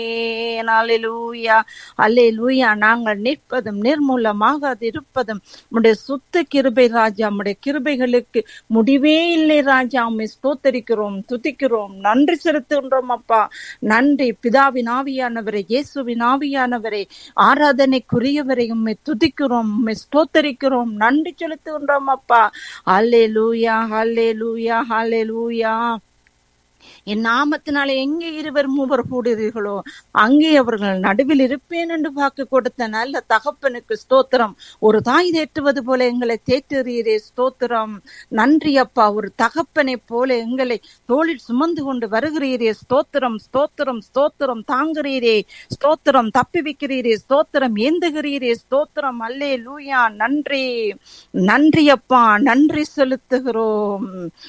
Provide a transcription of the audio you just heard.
அல்லேலூயா அல்லேலூயா நாங்கள் நிற்பதும் நிர்மூலமாக இருப்பதும் உடைய சுத்த கிருபை ராஜா உடைய கிருபைகளுக்கு முடிவே இல்லை ராஜா உம்மை ஸ்தோத்தரிக்கிறோம் துதிக்கிறோம் நன்றி செலுத்துகின்றோம் அப்பா நன்றி பிதாவின் ஆவியானவரை இயேசுவின் ஆவியானவரை ஆராதனைக்குரியவரை உம்மை துதிக்கிறோம் உம்மை ஸ்தோத்தரிக்கிறோம் நன்றி செலுத்துகின்றோம் அப்பா அல்லே லூயா ஹல்லே லூயா ஹல்லே லூயா என் நாமத்தினாலே எங்கே இருவர் மூவர் கூடுறீர்களோ அங்கே அவர்கள் நடுவில் இருப்பேன் என்று வாக்கு கொடுத்த நல்ல தகப்பனுக்கு ஸ்தோத்திரம் ஒரு தாய் தேற்றுவது போல எங்களை தேற்றுறீரே ஸ்தோத்திரம் நன்றி அப்பா ஒரு தகப்பனை போல எங்களை தோளில் சுமந்து கொண்டு வருகிறீரே ஸ்தோத்திரம் ஸ்தோத்திரம் ஸ்தோத்திரம் தாங்குறீரே ஸ்தோத்திரம் தப்பி வைக்கிறீரே ஸ்தோத்திரம் ஏந்துகிறீரே ஸ்தோத்திரம் அல்லே லூயா நன்றி நன்றி அப்பா நன்றி செலுத்துகிறோம்